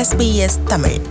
SBS Tamil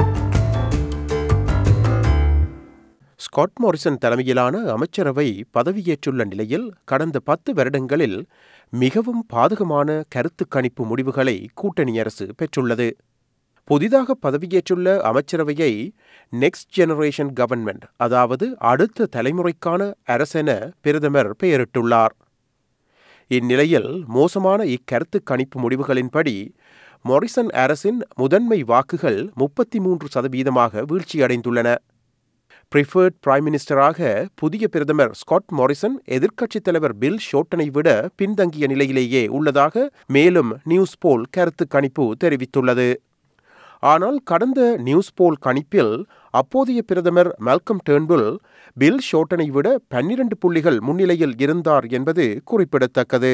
Scott Morrison தலைமையிலான அமைச்சரவை பதவியேற்றுள்ள நிலையில் கடந்த பத்து வருடங்களில் மிகவும் பாதகமான கருத்து கணிப்பு முடிவுகளை கூட்டணி அரசு பெற்றுள்ளது புதிதாக பதவியேற்றுள்ள அமைச்சரவையை நெக்ஸ்ட் ஜெனரேஷன் கவர்மெண்ட் அதாவது அடுத்த தலைமுறைக்கான அரசென பிரதமர் பெயரிட்டுள்ளார் இந்நிலையில் மோசமான இக்கருத்து கணிப்பு முடிவுகளின்படி மொரிசன் அரசின் முதன்மை வாக்குகள் முப்பத்தி மூன்று சதவீதமாக வீழ்ச்சியடைந்துள்ளன பிரிஃபர்ட் பிரைம் மினிஸ்டராக புதிய பிரதமர் ஸ்காட் மொரிசன் எதிர்க்கட்சித் தலைவர் பில் ஷோட்டனை விட பின்தங்கிய நிலையிலேயே உள்ளதாக மேலும் நியூஸ் போல் கருத்து கணிப்பு தெரிவித்துள்ளது ஆனால் கடந்த நியூஸ் போல் கணிப்பில் அப்போதைய பிரதமர் மால்கம் டேர்ன்புல் பில் ஷோட்டனை விட பன்னிரண்டு புள்ளிகள் முன்னிலையில் இருந்தார் என்பது குறிப்பிடத்தக்கது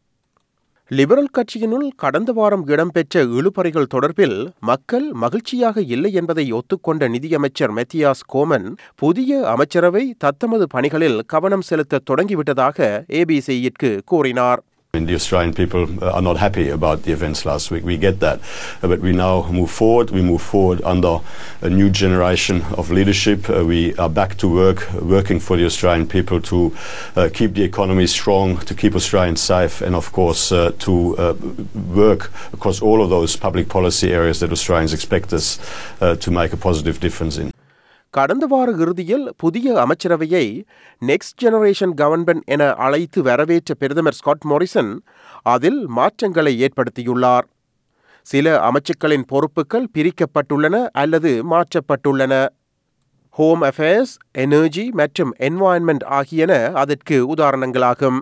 லிபரல் கட்சியினுள் கடந்த வாரம் இடம்பெற்ற இழுபறைகள் தொடர்பில் மக்கள் மகிழ்ச்சியாக இல்லை என்பதை ஒத்துக்கொண்ட நிதியமைச்சர் மெத்தியாஸ் கோமன் புதிய அமைச்சரவை தத்தமது பணிகளில் கவனம் செலுத்த தொடங்கிவிட்டதாக ஏபிசியிற்கு கூறினார் And the Australian people uh, are not happy about the events last week. We get that. Uh, but we now move forward. We move forward under a new generation of leadership. Uh, we are back to work, working for the Australian people to uh, keep the economy strong, to keep Australians safe, and of course uh, to uh, work across all of those public policy areas that Australians expect us uh, to make a positive difference in. கடந்த வார இறுதியில் புதிய அமைச்சரவையை next generation government என அழைத்து வரவேற்ற பிரதமர் Scott Morrison அதில் மாற்றங்களை ஏற்படுத்தியுள்ளார் சில அமைச்சுக்களின் பொறுப்புகள் பிரிக்கப்பட்டுள்ளன அல்லது மாற்றப்பட்டுள்ளன ஹோம் அஃபேர்ஸ் எனர்ஜி மற்றும் என்வாயன்மெண்ட் ஆகியன அதற்கு உதாரணங்களாகும்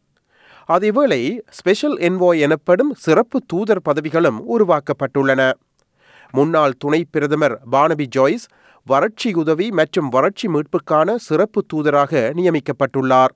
அதேவேளை ஸ்பெஷல் என்வாய் எனப்படும் சிறப்பு தூதர் பதவிகளும் உருவாக்கப்பட்டுள்ளன முன்னாள் துணை பிரதமர் பானபி ஜாய்ஸ் வறட்சி உதவி மற்றும் வறட்சி மீட்புக்கான சிறப்பு தூதராக நியமிக்கப்பட்டுள்ளார்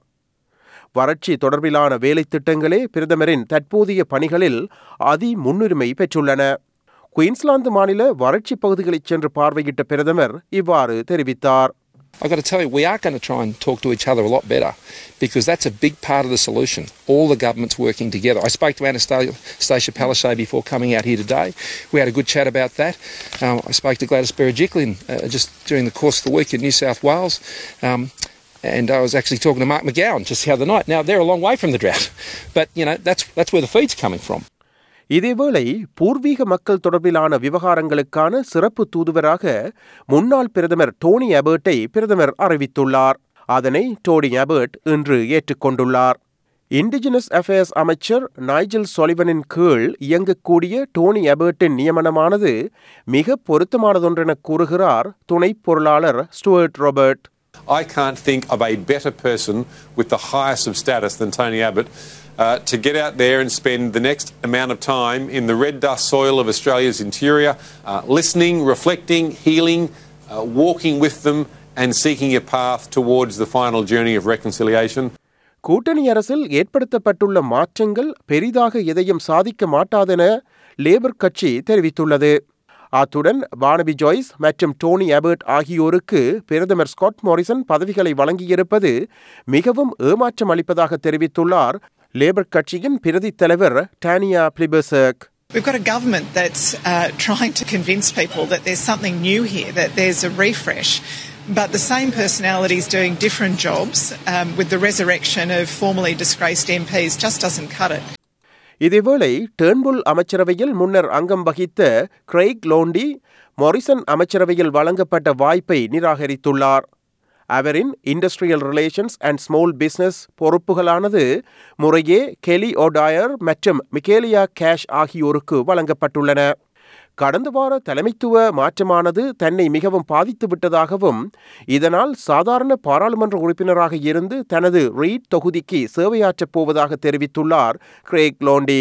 வறட்சி தொடர்பிலான வேலைத்திட்டங்களே பிரதமரின் தற்போதைய பணிகளில் அதி முன்னுரிமை பெற்றுள்ளன குயின்ஸ்லாந்து மாநில வறட்சி பகுதிகளைச் சென்று பார்வையிட்ட பிரதமர் இவ்வாறு தெரிவித்தார் I've got to tell you, we are going to try and talk to each other a lot better because that's a big part of the solution. All the governments working together. I spoke to Anastasia Palaszczuk before coming out here today. We had a good chat about that. Um, I spoke to Gladys Berejiklian uh, just during the course of the week in New South Wales. Um, and I was actually talking to Mark McGowan just the other night. Now, they're a long way from the drought. But, you know, that's, that's where the feed's coming from. இதேவேளை பூர்வீக மக்கள் தொடர்பிலான விவகாரங்களுக்கான சிறப்பு தூதுவராக முன்னாள் பிரதமர் டோனி அபர்ட்டை பிரதமர் அறிவித்துள்ளார் அதனை டோனி அபர்ட் இன்று ஏற்றுக்கொண்டுள்ளார் இண்டிஜினஸ் அஃபேர்ஸ் அமைச்சர் நைஜல் சொலிவனின் கீழ் இயங்கக்கூடிய டோனி அபர்ட்டின் நியமனமானது மிக பொருத்தமானதொன்றென கூறுகிறார் துணை பொருளாளர் Stuart Robert I can't think of a better person with the highest of status than Tony Abbott uh, to get out there and spend the next amount of time in the red dust soil of Australia's interior, uh, listening, reflecting, healing, uh, walking with them, and seeking a path towards the final journey of reconciliation. கூட்டணி அரசில் ஏற்படுத்தப்பட்டுள்ள மாற்றங்கள் பெரிதாக எதையும் சாதிக்க மாட்டாதென labour கட்சி தெரிவித்துள்ளது அத்துடன் பானபி ஜாய்ஸ் மற்றும் டோனி அபர்ட் ஆகியோருக்கு பிரதமர் ஸ்காட் மோரிசன் பதவிகளை வழங்கியிருப்பது மிகவும் ஏமாற்றம் அளிப்பதாக தெரிவித்துள்ளார் லேபர் கட்சியின் பிரதி தலைவர் Tanya Plibersek We've got a government that's uh, trying to convince people that there's something new here, that there's a refresh. But the same personalities doing different jobs um, with the resurrection of formerly disgraced MPs just doesn't cut it. இதேவேளை Turnbull அமைச்சரவையில் முன்னர் அங்கம் வகித்த Craig லோண்டி Morrison அமைச்சரவையில் வழங்கப்பட்ட வாய்ப்பை நிராகரித்துள்ளார் அவரின் industrial relations and small business பொறுப்புகளானது முறையே கெலி ஓடாயர் மற்றும் மிகேலியா கேஷ் ஆகியோருக்கு வழங்கப்பட்டுள்ளன கடந்த வார தலைமைத்துவ மாற்றமானது தன்னை மிகவும் பாதித்து விட்டதாகவும் இதனால் சாதாரண பாராளுமன்ற உறுப்பினராக இருந்து தனது ரீட் தொகுதிக்கு சேவையாற்றப் போவதாக தெரிவித்துள்ளார் கிரேக் லோண்டி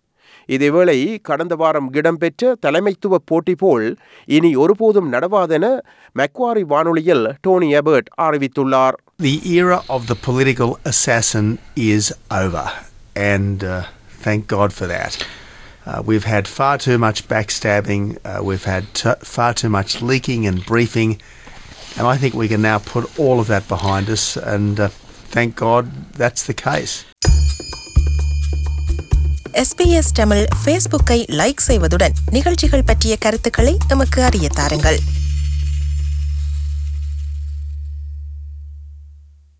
இதேவேளை கடந்த வாரம் இடம்பெற்ற தலைமைத்துவ போட்டி போல் இனி ஒருபோதும் நடவாதென மெக்வாரி வானொலியில் டோனி எபர்ட் அறிவித்துள்ளார் The era of the political assassin is over, and uh, thank God for that. Uh, we've had far too much backstabbing, uh, we've had t- far too much leaking and briefing, and I think we can now put all of that behind us, and uh, thank God that's the case. S B S Tamil ஃபேஸ்புக்கை like செய்வதுடன் நிகழ்ச்சிகள் பற்றிய கருத்துக்களை எமக்கு அறிய தாருங்கள்